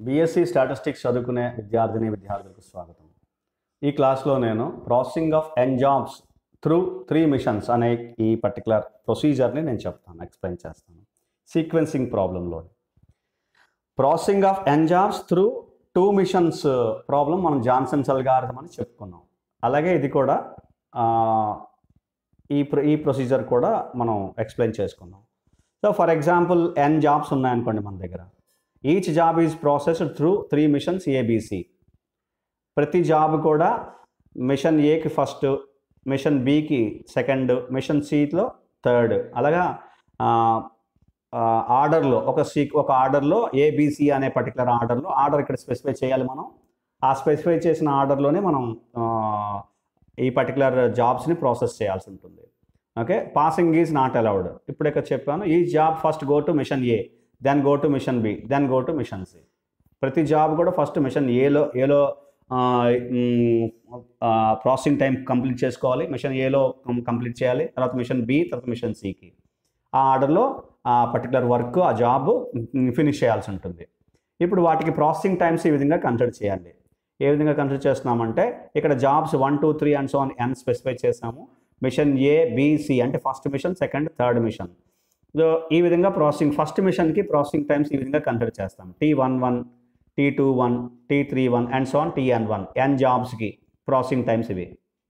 BSc statistics చదువుకునే విద్యార్థిని విద్యార్థులకు స్వాగతం ఈ క్లాస్లో నేను processing of N jobs through three machines అనే ఈ పర్టికులర్ ప్రొసీజర్ని నేను చెప్తాను ఎక్స్ప్లెయిన్ చేస్తాను సీక్వెన్సింగ్ ప్రాబ్లంలో processing of N jobs through two machines problem మనం జాన్సన్స్ అల్గారిథం అని చెప్పుకున్నాం అలాగే ఇది కూడా ఆ, ఈ ప్ర- ఈ ప్రొసీజర్ కూడా మనం ఎక్స్ప్లెయిన్ చేసుకున్నాం so for example N jobs ఉన్నాయనుకోండి మన దగ్గర each job is processed through three machines ABC ప్రతి జాబ్ కూడా మిషన్ ఏకి ఫస్ట్ మిషన్ బికి సెకండ్ మిషన్ సిలో థర్డ్ అలాగా ఆర్డర్లో ఒక సీ ఒక ఆర్డర్లో ఏబిసి అనే పర్టికులర్ ఆర్డర్లో ఆర్డర్ ఇక్కడ స్పెసిఫై చేయాలి మనం ఆ స్పెసిఫై చేసిన ఆర్డర్లోనే మనం ఆ, ఈ పర్టికులర్ జాబ్స్ని ప్రాసెస్ చేయాల్సి ఉంటుంది okay passing is not allowed ఇప్పుడు ఇక్కడ చెప్పాను ఈ job first go to machine A then go to machine B then go to machine C ప్రతి జాబ్ కూడా ఫస్ట్ మిషన్ ఏలో ఏలో ప్రాసెసింగ్ టైం కంప్లీట్ చేసుకోవాలి మిషన్ ఏలో కంప్లీట్ చేయాలి తర్వాత మిషన్ బి తర్వాత మిషన్ సికి ఆ ఆర్డర్లో ఆ పర్టికులర్ వర్క్ ఆ జాబ్ ఫినిష్ చేయాల్సి ఉంటుంది ఇప్పుడు వాటికి ప్రాసెసింగ్ టైమ్స్ ఈ విధంగా కన్సిడర్ చేయాలి ఏ విధంగా కన్సిడర్ చేస్తున్నామంటే ఇక్కడ jobs one two three and so on N specify చేసాము మిషన్ ఏ బిసి అంటే first machine second third machine so ఈ విధంగా ప్రాసెసింగ్ ఫస్ట్ మిషన్కి ప్రాసెసింగ్ టైమ్స్ ఈ విధంగా కన్సిడర్ చేస్తాం T one one T two one T three one and so on T N one N జాబ్స్కి processing times ఇవి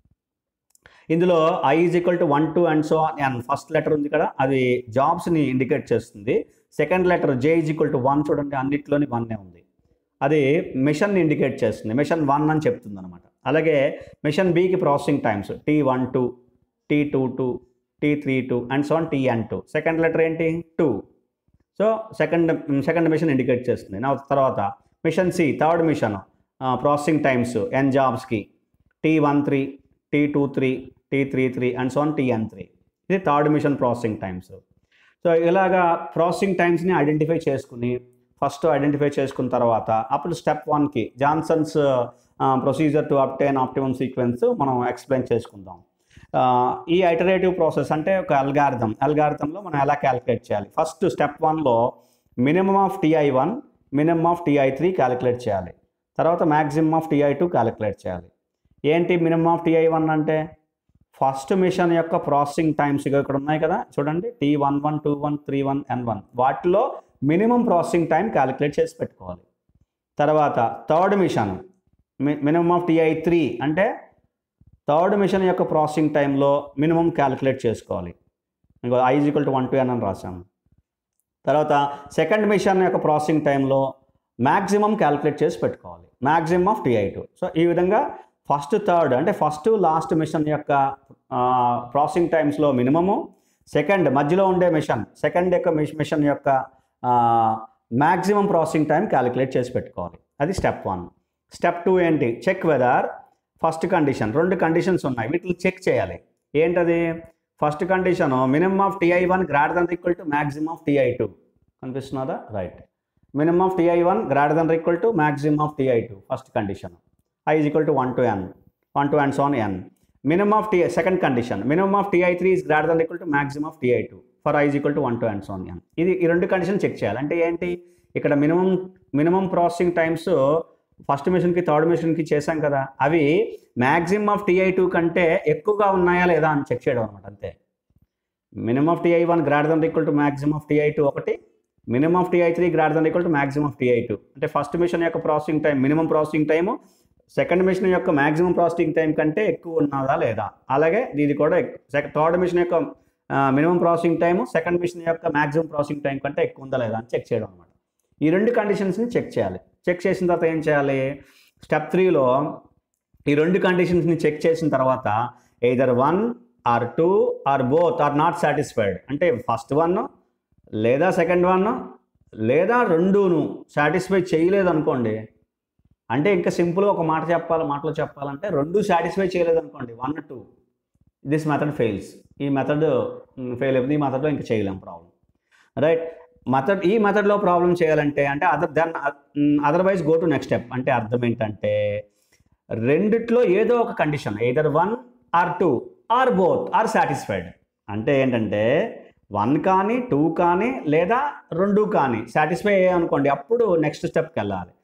ఇందులో I is equal to one two and so N first letter ఉంది కదా అది జాబ్స్ని indicate చేస్తుంది second letter J is equal to one చూడండి అన్నిట్లోని వన్నే ఉంది అది మిషన్ని ఇండికేట్ చేస్తుంది మిషన్ వన్ అని చెప్తుంది అనమాట అలాగే మిషన్ బికి processing times T one two T two two T three two and so T N two second letter ఏంటి two so second second machine indicate చేస్తుంది నా తర్వాత machine C third machine processing times N జాబ్స్కి T one three T two three T three three and so on T N three ఇది third machine processing times so ఇలాగా processing టైమ్స్ని identify చేసుకుని first identify చేసుకున్న తర్వాత అప్పుడు step వన్కి Johnson's procedure to obtain optimum sequence మనం explain చేసుకుందాం ఆ, ఈ ఐటరేటివ్ ప్రాసెస్ అంటే ఒక అల్గారిథం అల్గారిథంలో మనం ఎలా క్యాలిక్యులేట్ చేయాలి ఫస్ట్ స్టెప్ వన్లో minimum of TI one minimum of TI three calculate చేయాలి తర్వాత maximum of TI two calculate చేయాలి ఏంటి మినిమమ్ ఆఫ్ టీఐ వన్ అంటే ఫస్ట్ మిషన్ యొక్క ప్రాసెసింగ్ టైమ్స్ ఇక ఇక్కడ ఉన్నాయి కదా చూడండి T one one two one three one N one వాటిలో మినిమం ప్రాసెసింగ్ టైం క్యాలిక్యులేట్ చేసి పెట్టుకోవాలి తర్వాత third machine minimum of TI three అంటే థర్డ్ మిషన్ యొక్క ప్రాసెసింగ్ టైంలో మినిమం క్యాలిక్యులేట్ చేసుకోవాలి ఇంకో i equal to one to n అని రాసాము తర్వాత సెకండ్ మిషన్ యొక్క ప్రాసెసింగ్ టైంలో మ్యాక్సిమం క్యాలిక్యులేట్ చేసి పెట్టుకోవాలి maximum of TI two so ఈ విధంగా ఫస్ట్ థర్డ్ అంటే ఫస్ట్ లాస్ట్ మిషన్ యొక్క ప్రాసెసింగ్ టైమ్స్లో మినిమము సెకండ్ మధ్యలో ఉండే మిషన్ సెకండ్ యొక్క మిషన్ యొక్క మ్యాక్సిమం ప్రాసెసింగ్ టైం క్యాలిక్యులేట్ చేసి పెట్టుకోవాలి అది స్టెప్ వన్ స్టెప్ టూ ఏంటి చెక్ వెదర్ ఫస్ట్ కండిషన్ రెండు కండిషన్స్ ఉన్నాయి వీటిని చెక్ చేయాలి ఏంటది first condition minimum of TI one greater than equal to maximum of TI two కనిపిస్తున్నదా right minimum of TI one greater than equal to maximum of TI two first condition i is equal to one to n one to and so on n minimum of t second condition minimum of TI three is greater than equal to maximum of TI two for i is equal to one to and so on n ఇది ఈ రెండు condition check చేయాలి అంటే ఏంటి ఇక్కడ minimum minimum processing times first మిషన్కి third మిషన్కి చేశాం కదా అవి మ్యాక్సిమం ఆఫ్ టీఐ టూ కంటే ఎక్కువగా ఉన్నాయా లేదా అని చెక్ చేయడం అనమాట అంతే minimum of TI one greater than equal to maximum of TI two ఒకటి minimum of TI three greater than equal to maximum of TI two అంటే ఫస్ట్ మిషన్ యొక్క processing time minimum processing time second machine యొక్క maximum processing time కంటే ఎక్కువ ఉన్నదా లేదా అలాగే ఇది కూడా థర్డ్ మిషన్ యొక్క minimum processing time second machine యొక్క మ్యాక్సిమం ప్రాసెసింగ్ టైం కంటే ఎక్కువ ఉందా లేదా అని చెక్ చేయడం అనమాట ఈ రెండు కండిషన్స్ని చెక్ చేయాలి చెక్ చేసిన తర్వాత ఏం చేయాలి స్టెప్ త్రీలో ఈ రెండు కండిషన్స్ని చెక్ చేసిన తర్వాత either one or two or both or not satisfied అంటే ఫస్ట్ వన్ లేదా సెకండ్ వన్ లేదా రెండును సాటిస్ఫై చేయలేదు అనుకోండి అంటే ఇంకా సింపుల్గా ఒక మాట చెప్పాలి మాటలో చెప్పాలంటే రెండు సాటిస్ఫై చేయలేదు అనుకోండి one two this method fails ఈ మెథడ్ ఫెయిల్ అయిపోయింది ఈ మెథడ్లో ఇంకా చేయలేం ప్రాబ్లం రైట్ మెథడ్ ఈ మెథడ్లో ప్రాబ్లం చేయాలంటే అంటే other then otherwise go to next step అంటే అర్థం ఏంటంటే రెండిట్లో ఏదో ఒక condition either one or two or both or satisfied అంటే ఏంటంటే వన్ కానీ టూ కానీ లేదా రెండు కానీ సాటిస్ఫై అయ్యాయి అనుకోండి అప్పుడు నెక్స్ట్ స్టెప్కి వెళ్ళాలి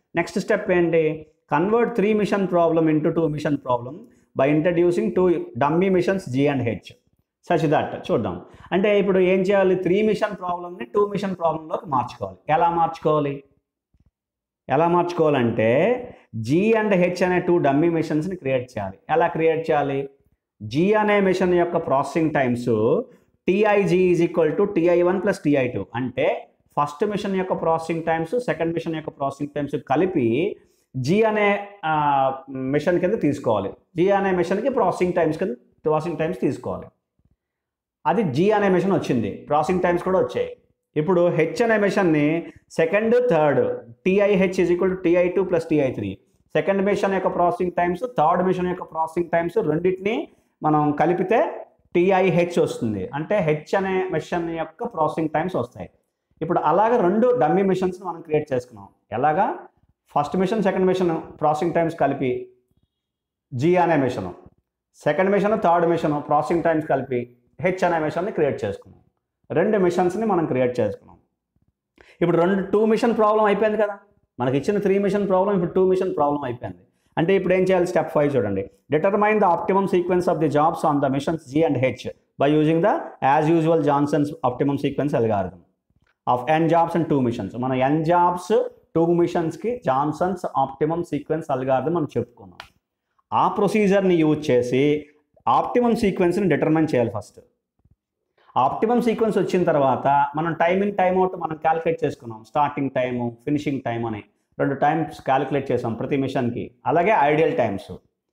నెక్స్ట్ స్టెప్ ఏంటి convert three machine problem into two machine problem by introducing two dummy machines g and h such that చూద్దాం అంటే ఇప్పుడు ఏం చేయాలి త్రీ మిషన్ ప్రాబ్లమ్ని టూ మిషన్ ప్రాబ్లంలోకి మార్చుకోవాలి ఎలా మార్చుకోవాలి ఎలా మార్చుకోవాలంటే జీ అండ్ హెచ్ అనే టూ డమ్మీ మిషన్స్ని క్రియేట్ చేయాలి ఎలా క్రియేట్ చేయాలి జీ అనే మిషన్ యొక్క processing times t i g is equal to t i one plus t i two అంటే ఫస్ట్ మిషన్ యొక్క ప్రాసెసింగ్ టైమ్స్ సెకండ్ మిషన్ యొక్క ప్రాసెసింగ్ టైమ్స్ కలిపి జీ అనే మిషన్ కింద తీసుకోవాలి జీ అనే మిషన్కి ప్రాసెసింగ్ టైమ్స్ కింద ప్రాసెసింగ్ టైమ్స్ తీసుకోవాలి అది జీ అనే మిషన్ వచ్చింది ప్రాసెసింగ్ టైమ్స్ కూడా వచ్చాయి ఇప్పుడు హెచ్ అనే మిషన్ని second third t i h is equal to t i two plus t i three second machine యొక్క ప్రాసెసింగ్ టైమ్స్ థర్డ్ మిషన్ యొక్క ప్రాసెసింగ్ టైమ్స్ రెండింటిని మనం కలిపితే టీఐహెచ్ వస్తుంది అంటే హెచ్ అనే మిషన్ యొక్క ప్రాసెసింగ్ టైమ్స్ వస్తాయి ఇప్పుడు అలాగ రెండు డమ్మీ మిషన్స్ మనం క్రియేట్ చేసుకున్నాం ఎలాగా first machine second machine processing times కలిపి జీ అనే machine second machine third machine processing times కలిపి హెచ్ అనే మిషన్ని క్రియేట్ చేసుకున్నాం రెండు మిషన్స్ని మనం క్రియేట్ చేసుకున్నాం ఇప్పుడు రెండు టూ మిషన్ ప్రాబ్లం అయిపోయింది కదా మనకి ఇచ్చిన త్రీ మిషన్ ప్రాబ్లం ఇప్పుడు టూ మిషన్ ప్రాబ్లం అయిపోయింది అంటే ఇప్పుడు ఏం చేయాలి స్టెప్ ఫైవ్ చూడండి determine the optimum sequence of the jobs on the machines g and h by using the as usual Johnson's optimum sequence algorithm of N jobs and two machines మన n jobs two మిషన్స్కి Johnson's optimum sequence algorithm మనం చెప్పుకున్నాం ఆ ప్రొసీజర్ని use చేసి optimum సీక్వెన్స్ని determine చేయాలి first optimum sequence వచ్చిన తర్వాత మనం టైం ఇన్ టైం అవుట్ మనం క్యాలిక్యులేట్ చేసుకున్నాం స్టార్టింగ్ టైము ఫినిషింగ్ టైం అని రెండు టైమ్స్ క్యాలిక్యులేట్ చేసాం ప్రతి మిషన్కి అలాగే ఐడియల్ టైమ్స్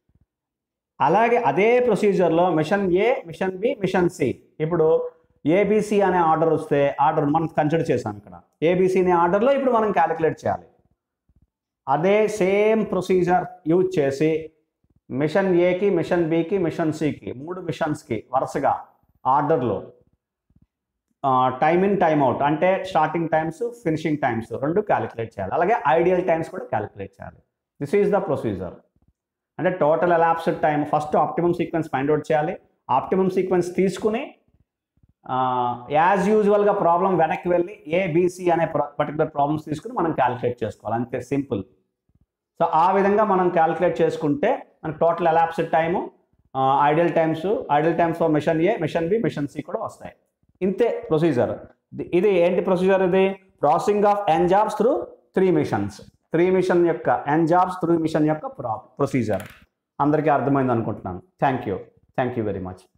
అలాగే అదే ప్రొసీజర్లో machine A machine B machine C ఇప్పుడు ఏబిసి అనే ఆర్డర్ వస్తే ఆర్డర్ మనం కన్సిడర్ చేసాం ఇక్కడ ఏబిసి అనే ఆర్డర్లో ఇప్పుడు మనం క్యాలిక్యులేట్ చేయాలి అదే సేమ్ ప్రొసీజర్ యూజ్ చేసి మిషన్ ఏకి మిషన్ బికి మిషన్ సికి మూడు మిషన్స్కి వరుసగా ఆర్డర్లో టైమ్ ఇన్ టైమ్ అవుట్ అంటే స్టార్టింగ్ టైమ్స్ ఫినిషింగ్ టైమ్స్ రెండు క్యాలిక్యులేట్ చేయాలి అలాగే ఐడియల్ టైమ్స్ కూడా క్యాలిక్యులేట్ చేయాలి దిస్ ఈజ్ ద ప్రొసీజర్ అంటే total elapsed time first optimum sequence find out చేయాలి ఆప్టిమమ్ సీక్వెన్స్ తీసుకుని యాజ్ యూజువల్గా ప్రాబ్లం వెనక్కి వెళ్ళి ఏబిసి అనే పర్టికులర్ ప్రాబ్లమ్స్ తీసుకుని మనం క్యాలిక్యులేట్ చేసుకోవాలి అంతే సింపుల్ సో ఆ విధంగా మనం క్యాలిక్యులేట్ చేసుకుంటే మనకు total elapsed time idle times idle times for machine A machine B machine C కూడా వస్తాయి ఇంతే ప్రొసీజర్ ఇది ఏంటి ప్రొసీజర్ ఇది processing of N jobs through three machines three machine యొక్క ఎన్ జాబ్స్ త్రూ మిషన్ యొక్క ప్రొసీజర్ అందరికీ అర్థమైంది అనుకుంటున్నాను thank you thank you very much